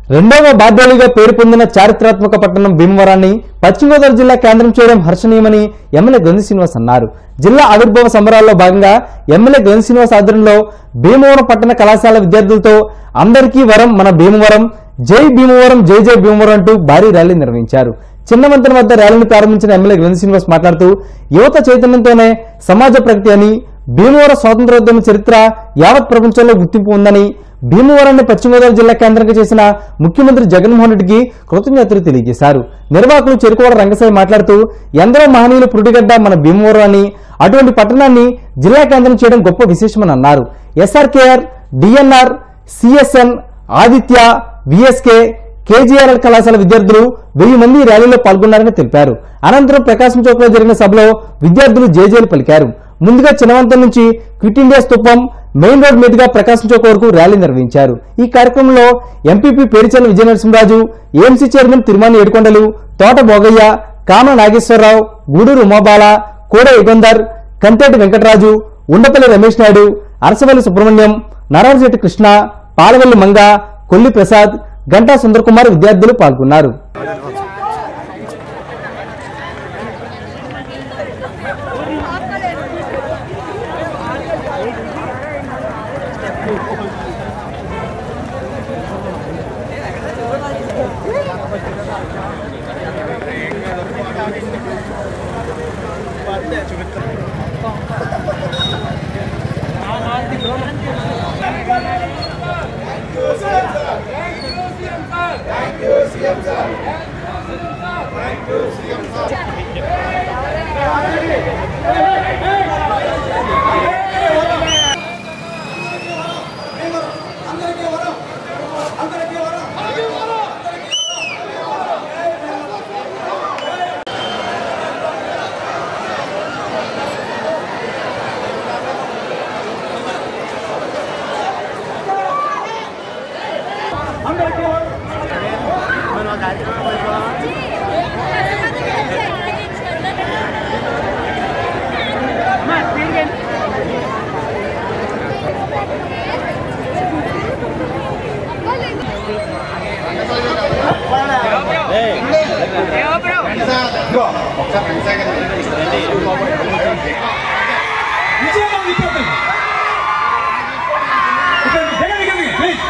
రెండవ బాధ్యులుగా పేరు పొందిన చారిత్రాత్మక పట్టణం భీమవరాన్ని పశ్చిమ గోదావరి జిల్లా కేంద్రం చేయడం హర్షణీయమని ఎమ్మెల్యే గంధి శ్రీనివాస్ అన్నారు జిల్లా ఆవిర్భావ సంబరాల్లో భాగంగా ఎమ్మెల్యే గంధి శ్రీనివాస్ ఆధ్వర్యంలో భీమవరం పట్టణ కళాశాల విద్యార్థులతో అందరికీ వరం మన భీమవరం జై భీమవరం జై జై భీమవరం అంటూ భారీ ర్యాలీ నిర్వహించారు చిన్నవంతన వద్ద ర్యాలీని ప్రారంభించిన ఎమ్మెల్యే గంధి శ్రీనివాస్ మాట్లాడుతూ యువత చైతన్యంతోనే సమాజ ప్రగతి అని భీమవరం స్వాతంత్రోద్యమ చరిత్ర యావత్ ప్రపంచంలో గుర్తింపు ఉందని భీమవరాన్ని పశ్చిమ గోదావరి జిల్లా కేంద్రంగా చేసిన ముఖ్యమంత్రి జగన్మోహన్ రెడ్డికి కృతజ్ఞతలు తెలియజేశారు నిర్వాహకులు చెరుకువాడ రంగసాయి మాట్లాడుతూ ఎందరో మహనీయులు పురుటిగడ్డ మన భీమవరం అని అటువంటి పట్టణాన్ని జిల్లా కేంద్రం చేయడం గొప్ప విశేషమని అన్నారు SRKR DNR CSN Aditya VSK KGRL కళాశాల విద్యార్థులు వెయ్యి మంది ఈ ర్యాలీలో పాల్గొన్నారని తెలిపారు అనంతరం ప్రకాశం చౌక్ లో జరిగిన సభలో విద్యార్థులు జేజేలు పలికారు ముందుగా చినవంతం నుంచి క్విట్ ఇండియా స్థూపం మెయిన్ రోడ్ మీదుగా ప్రకాశం చౌక్ వరకు ర్యాలీ నిర్వహించారు ఈ కార్యక్రమంలో MPP Perichal Vijayanarasimharaju AMC chairman Tirumala Yedukondalu Thota Bhogaiah కామ నాగేశ్వరరావు గూడూరు ఉమాబాల కోడ యుగంధర్ కంతేటి వెంకటరాజు ఉండపల్లి రమేష్ నాయుడు అరసవల్లి సుబ్రహ్మణ్యం నరవరజెట్టి కృష్ణ పాలవల్లి మంగ కొల్లి ప్రసాద్ గంటా సుందర్ కుమార్ విద్యార్థులు పాల్గొన్నారు విజయవాడ విద్యార్థులు ఇక్కడ దిగండి, దిగండి, ప్లీజ్.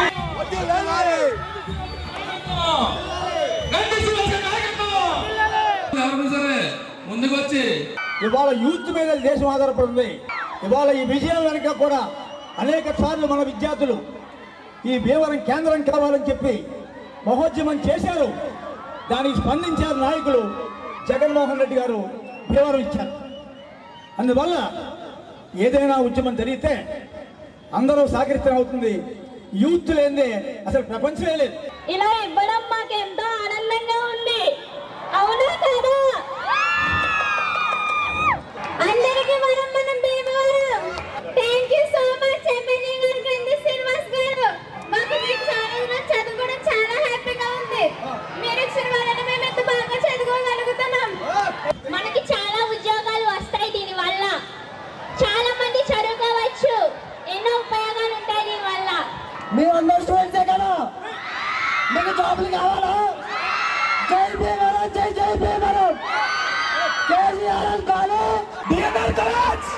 రండి, సురేష్ గారి నాయకత్వం. ఎవరు సరే ముందుకు వచ్చి ఇవాళ యూత్ మీద దేశం ఆధారపడింది ఇవాళ ఈ విజయం వెనుక కూడా అనేక సార్లు మన విద్యార్థులు ఈ భీమవరం కేంద్రం కావాలని చెప్పి మహోద్యమం చేశారు దానికి స్పందించారు నాయకులు జగన్మోహన్ రెడ్డి గారు భీమవరం ఇచ్చారు అందువల్ల ఏదైనా ఉద్యమం జరిగితే అందరూ సహకరిస్తే అవుతుంది యూత్ లేనిదే అసలు ప్రపంచమే లేదు ఇలా ఇవ్వడం మాకు ఎంతో ఆనందంగా ఉంది అవునా కదా అందరికీ వరం మనం Bhimavaram thank you so much MLA గారు గంధి శ్రీనివాస్ గారు మాకు మీకు చాలా చదువుకోవడం చాలా హ్యాపీగా ఉంది మీరు ఇచ్చిన వలన మేము ఎంత బాగా చదువుకోగలుగుతున్నాం మనకి చాలా ఉద్యోగాలు వస్తాయి దీని వల్ల చాలా మంది చదువుకోవచ్చు ఎన్నో ఉపయోగాలు ఉంటాయి దీని వల్ల మీరందరూ స్టూడెంట్సే కదా మీకు జాబులు కావాలా జై భీమవరం జై జై భీమవరం కేసీఆర్ కాదు డిఎన్ఆర్ కాలేజ్.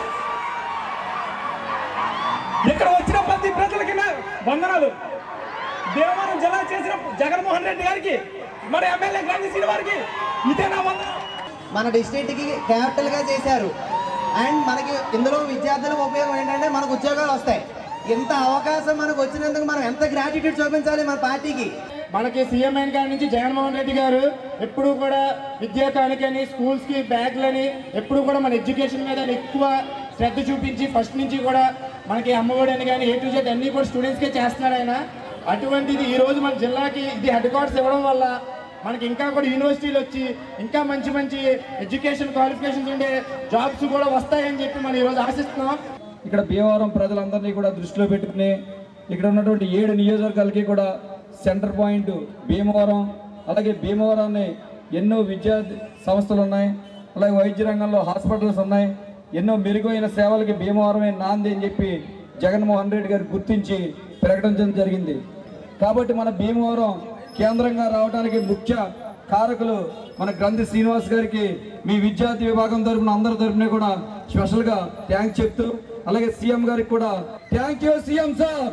ఇక్కడ వచ్చిన ప్రతి ప్రజలకి నా వందనాలు దేవవరం జిల్లా చేసిన జగన్మోహన్ రెడ్డి గారికి మరి ఎమ్మెల్యే గాంధీ శ్రీ వారికి ఇదే నా వందనాలు మన డిస్ట్రిక్ట్కి క్యాపిటల్గా చేశారు అండ్ మనకి ఇందులో విద్యార్థులకు ఉపయోగం ఏంటంటే మనకు ఉద్యోగాలు వస్తాయి ఇంత అవకాశం మనకు వచ్చినందుకు మనం ఎంత గ్రాటిట్యూడ్ చూపించాలి మన పార్టీకి మనకి సీఎం అయిన కాడి నుంచి జగన్మోహన్ రెడ్డి గారు ఎప్పుడు కూడా విద్యా కానుకని స్కూల్స్ కి బ్యాగ్లని ఎప్పుడు కూడా మన ఎడ్యుకేషన్ మీద ఎక్కువ శ్రద్ధ చూపించి ఫస్ట్ నుంచి కూడా మనకి అమ్మఒడి అని కానీ ఏ టు జెడ్ అన్ని కూడా స్టూడెంట్స్కే చేస్తున్నారు ఆయన అటువంటిది ఈ రోజు మన జిల్లాకి ఇది హెడ్ క్వార్టర్స్ ఇవ్వడం వల్ల మనకి ఇంకా కూడా యూనివర్సిటీలు వచ్చి ఇంకా మంచి మంచి ఎడ్యుకేషన్ క్వాలిఫికేషన్స్ ఉండే జాబ్స్ కూడా వస్తాయని చెప్పి మనం ఈరోజు ఆశిస్తున్నాం ఇక్కడ భీమవరం ప్రజలందరినీ కూడా దృష్టిలో పెట్టుకుని ఇక్కడ ఉన్నటువంటి ఏడు నియోజకవర్గాలకి కూడా సెంటర్ పాయింట్ భీమవరం అలాగే భీమవరాన్ని ఎన్నో విద్యా సంస్థలు ఉన్నాయి అలాగే వైద్య రంగంలో హాస్పిటల్స్ ఉన్నాయి ఎన్నో మెరుగైన సేవలకి భీమవరమే నాంది అని చెప్పి జగన్మోహన్ రెడ్డి గారు గుర్తించి ప్రకటించడం జరిగింది కాబట్టి మన భీమవరం కేంద్రంగా రావడానికి ముఖ్య కారకులు మన గ్రంథి శ్రీనివాస్ గారికి మీ విద్యార్థి విభాగం తరపున అందరి తరపున కూడా స్పెషల్ గా థ్యాంక్స్ చెప్తూ అలాగే సీఎం గారికి కూడా థ్యాంక్ యూ సీఎం సార్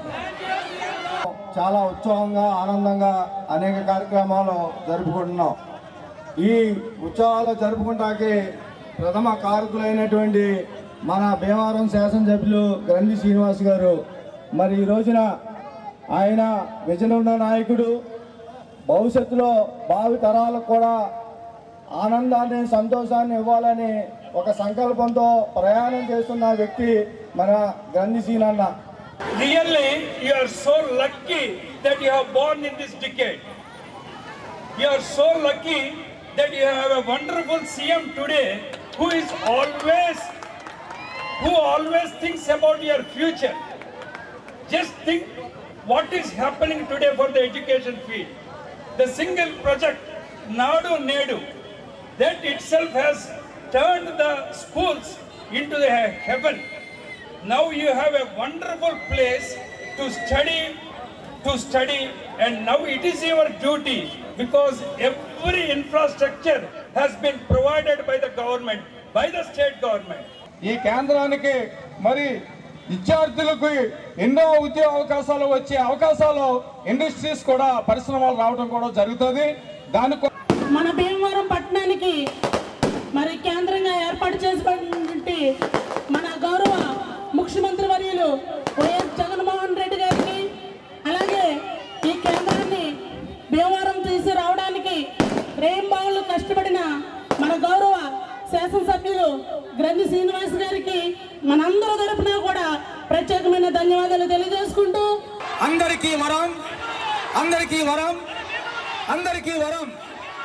చాలా ఉత్సాహంగా ఆనందంగా అనేక కార్యక్రమాలు జరుపుకుంటున్నాం ఈ ఉత్సవాలు జరుపుకుంటానికి ప్రథమ కారకులైనటువంటి మన భీమవరం శాసనసభ్యులు గ్రంథి శ్రీనివాస్ గారు మరి ఈ రోజున ఆయన విజయనున్న నాయకుడు భవిష్యత్తులో భావి తరాలకు కూడా ఆనందాన్ని సంతోషాన్ని ఇవ్వాలని ఒక సంకల్పంతో ప్రయాణం చేస్తున్న వ్యక్తి మన గ్రంథి సీనన్న Really, you are so lucky that you have born in this decade. You are so lucky that you have a wonderful CM today who is always, who always thinks about your future. Just think what is happening today for the education field. The single project, Nadu Nedu, that itself has turned the schools into the heaven. Now you have a wonderful place to study, to study, and now it is your duty because every infrastructure has been provided by the government, by the state government. ఈ కేంద్రానికి మరి విద్యార్థులకు ఎన్నో ఉద్యోగ అవకాశాలు వచ్చే అవకాశాలు industries కూడా పరిశ్రమలు రావడం కూడా జరుగుతుంది దాని కొ- మన భీమవరం పట్టణానికి మరి కేంద్రంగా ఏర్పాటు చేసినటువంటి మన గౌరవ ముఖ్యమంత్రి వర్యులు వైఎస్ జగన్మోహన్ రెడ్డి గారికి అలాగే ఈ కేంద్రాన్ని భీమవరం తీసుకురావడానికి రేంబావులు కష్టపడిన మన గౌరవ శాసనసభ్యులు గ్రంథి శ్రీనివాస్ గారికి మనందరి తరపున కూడా ప్రత్యేకమైన ధన్యవాదాలు తెలియజేసుకుంటూ అందరికీ వరం అందరికీ వరం అందరికీ వరం